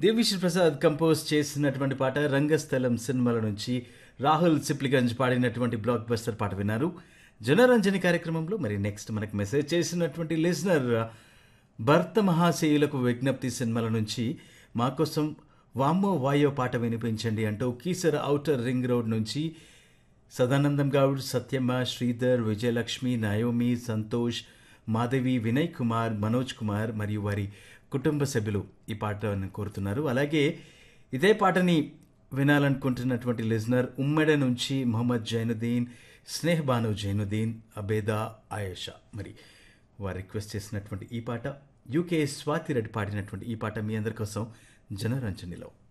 Devi Sri Prasad compose చేసినటువంటి పాట రంగస్థలం సినిమాల నుంచి రాహుల్ సిప్లిగంజ్ పాడినటువంటి బ్లాక్ బస్టర్ పాట విన్నారు జనరంజని కార్యక్రమంలో మరి నెక్స్ట్ మనకు మెసేజ్ చేసినటువంటి లిజనర్ భర్త మహాశయులకు విజ్ఞప్తి సినిమాల నుంచి మా కోసం వామ్మో వాయో పాట వినిపించండి అంటూ కీసర ఔటర్ రింగ్ రోడ్ నుంచి సదానందం గౌడ్ సత్యమ్మ శ్రీధర్ విజయలక్ష్మి నయోమి సంతోష్ మాధవి వినయ్ కుమార్ మనోజ్ కుమార్ మరియు వారి కుటుంబ సభ్యులు ఈ పాటను కోరుతున్నారు అలాగే ఇదే పాటని వినాలనుకుంటున్నటువంటి లిజనర్ ఉమ్మెడ నుంచి మొహమ్మద్ జైనుద్దీన్ స్నేహ్ బాను జైనుద్దీన్ అబేదా ఆయేషా మరి వారు రిక్వెస్ట్ చేసినటువంటి ఈ పాట యూకే స్వాతిరెడ్డి పాడినటువంటి ఈ పాట మీ అందరి కోసం జనరంజనిలో